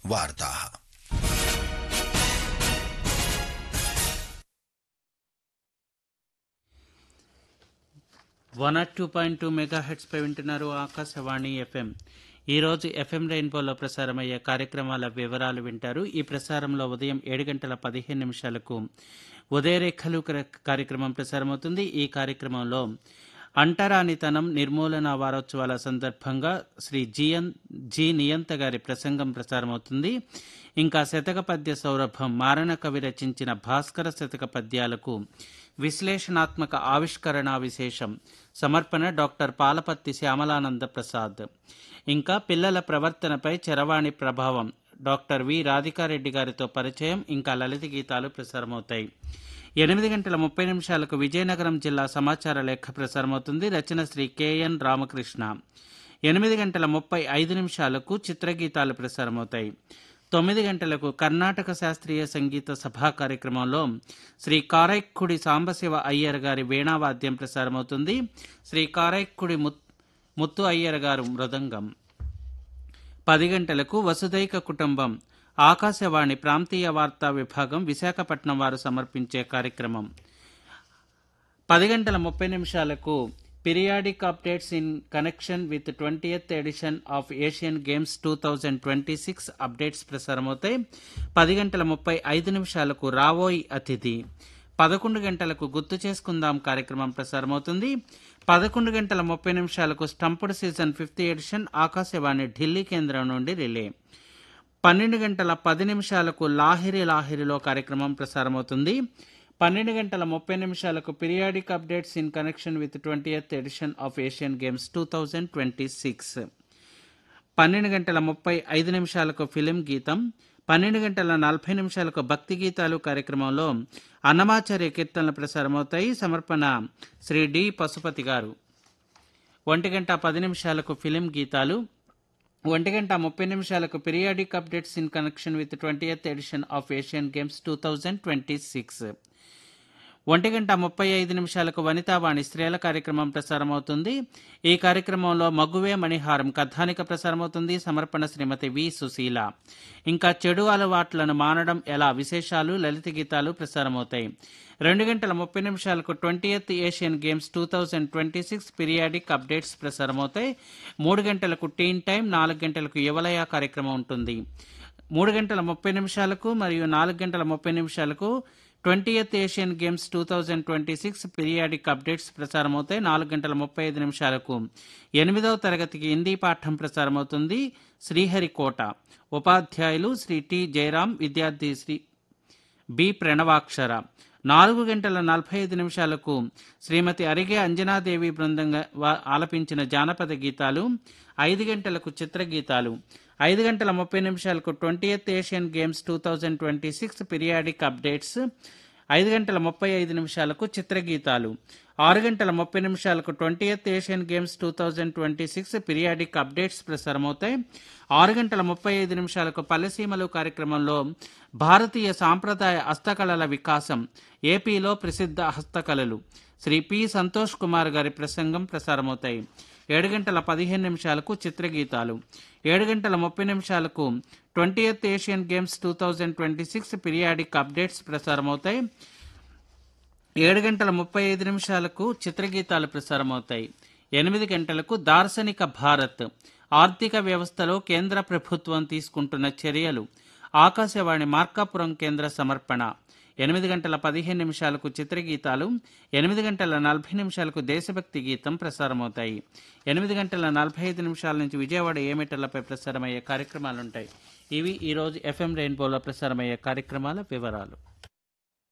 वार्ताः one O two point two mega హెడ్స్పై వింటున్నారు ఆకాశవాణి ఎఫ్ఎం ఈరోజు ఎఫ్ఎం రెయిన్బోలో ప్రసారమయ్యే కార్యక్రమాల వివరాలు వింటారు ఈ ప్రసారంలో ఉదయం ఏడు గంటల పదిహేను నిమిషాలకు ఉదయరేఖలు కర- కార్యక్రమం ప్రసారమవుతుంది ఈ కార్యక్రమంలో అంటరానితనం నిర్మూలన వారోత్సవాల సందర్భంగా శ్రీ జిఎన్ జి నియంత గారి ప్రసంగం ప్రసారమవుతుంది ఇంకా శతక పద్య సౌరభం మారణ కవి రచించిన భాస్కర శతక పద్యాలకు విశ్లేషణాత్మక ఆవిష్కరణ విశేషం సమర్పణ డాక్టర్ పాలపత్తి శ్యామలానంద ప్రసాద్ ఇంకా పిల్లల ప్రవర్తనపై చరవాణి ప్రభావం డాక్టర్ వి రాధికారెడ్డి గారితో పరిచయం ఇంకా లలిత గీతాలు ప్రసారమవుతాయి ఎనిమిది గంటల ముప్పై నిమిషాలకు విజయనగరం జిల్లా సమాచార లేఖ ప్రసారమవుతుంది రచన శ్రీ కెఎన్ రామకృష్ణ ఎనిమిది గంటల ముప్పై ఐదు నిమిషాలకు చిత్రగీతాలు ప్రసారమవుతాయి తొమ్మిది గంటలకు కర్ణాటక శాస్త్రీయ సంగీత సభా కార్యక్రమంలో శ్రీ కారైక్కుడి సాంబశివ అయ్యర్ గారి వీణావాద్యం ప్రసారమవుతుంది శ్రీ కారైక్కుడి ముత్- ముత్తు అయ్యర్ గారు మృదంగం పది గంటలకు వసుదైక కుటుంబం ఆకాశవాణి ప్రాంతీయ వార్తా విభాగం విశాఖపట్నం వారు సమర్పించే కార్యక్రమం పది గంటల ముప్పై నిమిషాలకు periodic updates in connection with twentieth edition of Asian games two thousand twenty six updates ప్రసారమవుతాయి పది గంటల ముప్పై ఐదు నిమిషాలకు రావోయ్ అతిథి పదకొండు గంటలకు గుర్తు చేసుకుందాం కార్యక్రమం ప్రసారమవుతుంది పదకొండు గంటల ముప్పై నిమిషాలకు stumped season fifth edition Akashvani Delhi కేంద్రం నుండి రిలే పన్నెండు గంటల పది నిమిషాలకు లాహిరి లాహిరిలో కార్యక్రమం ప్రసారమవుతుంది పన్నెండు గంటల ముప్పై నిమిషాలకు periodic updates in connection with twentieth edition of Asian games two thousand twenty six పన్నెండు గంటల ముప్పై ఐదు నిమిషాలకు ఫిలిం గీతం పన్నెండు గంటల నలభై నిమిషాలకు భక్తి గీతాలు కార్యక్రమంలో అన్నమాచార్య కీర్తనలు ప్రసారమవుతాయి సమర్పణ శ్రీ డి పశుపతి గారు ఒంటి గంట పది నిమిషాలకు ఫిలిం గీతాలు ఒంటి గంట ముప్పై నిమిషాలకు periodic updates in connection with twentieth edition of Asian games two thousand twenty six ఒంటి గంట ముప్పై ఐదు నిమిషాలకు వనితావాణి స్త్రీల కార్యక్రమం ప్రసారమవుతుంది ఈ కార్యక్రమంలో మగువే మణిహారం కథానిక ప్రసారమవుతుంది సమర్పణ శ్రీమతి వి సుశీల ఇంకా చెడు అలవాట్లను మానడం ఎలా విశేషాలు లలిత గీతాలు ప్రసారమవుతాయి రెండు గంటల ముప్పై నిమిషాలకు twentieth Asian games two thousand twenty six periodic updates ప్రసారమవుతాయి మూడు గంటలకు టీన్ టైం నాలుగు గంటలకు యువలయ కార్యక్రమం ఉంటుంది మూడు గంటల ముప్పై నిమిషాలకు మరియు నాలుగు గంటల ముప్పై నిమిషాలకు twentieth Asian games two thousand twenty six periodic updates ప్రసారమవుతాయి నాలుగు గంటల ముప్పై ఐదు నిమిషాలకు ఎనిమిదవ తరగతికి హిందీ పాఠం ప్రసారమవుతుంది శ్రీహరికోట ఉపాధ్యాయులు శ్రీ టి జయరాం విద్యార్థి శ్రీ బి ప్రణవాక్షర నాలుగు గంటల నలభై ఐదు నిమిషాలకు శ్రీమతి అరిగే అంజనాదేవి బృందంగా వా- ఆలపించిన జానపద గీతాలు ఐదు గంటలకు చిత్రగీతాలు ఐదు గంటల ముప్పై నిమిషాలకు twentieth Asian games two thousand twenty six periodic updates ఐదు గంటల ముప్పై ఐదు నిమిషాలకు చిత్రగీతాలు ఆరు గంటల ముప్పై నిమిషాలకు twentieth Asian games two thousand twenty six periodic updates ప్రసారమవుతాయి ఆరు గంటల ముప్పై ఐదు నిమిషాలకు పల్లెసీమలు కార్యక్రమంలో భారతీయ సాంప్రదాయ హస్తకళల వికాసం ఏపీలో ప్రసిద్ధ హస్తకళలు శ్రీ పి సంతోష్ కుమార్ గారి ప్రసంగం ప్రసారమవుతాయి ఏడు గంటల పదిహేను నిమిషాలకు చిత్రగీతాలు ఏడు గంటల ముప్పై నిమిషాలకు twentieth Asian games two thousand twenty six periodic updates ప్రసారమవుతాయి ఏడు గంటల ముప్పై ఐదు నిమిషాలకు చిత్రగీతాలు ప్రసారమవుతాయి ఎనిమిది గంటలకు దార్శనిక భారత్ ఆర్థిక వ్యవస్థలో కేంద్ర ప్రభుత్వం తీసుకుంటున్న చర్యలు ఆకాశవాణి మార్కాపురం కేంద్ర సమర్పణ ఎనిమిది గంటల పదిహేను నిమిషాలకు చిత్రగీతాలు ఎనిమిది గంటల నలభై నిమిషాలకు దేశభక్తి గీతం ప్రసారమవుతాయి ఎనిమిది గంటల నలభై ఐదు నిమిషాల నుంచి విజయవాడ ఏమిటర్లపై ప్రసారమయ్యే కార్యక్రమాలుంటాయి ఇవి ఈరోజు ఎఫ్ఎం రెయిన్బోలో ప్రసారమయ్యే కార్యక్రమాల వివరాలు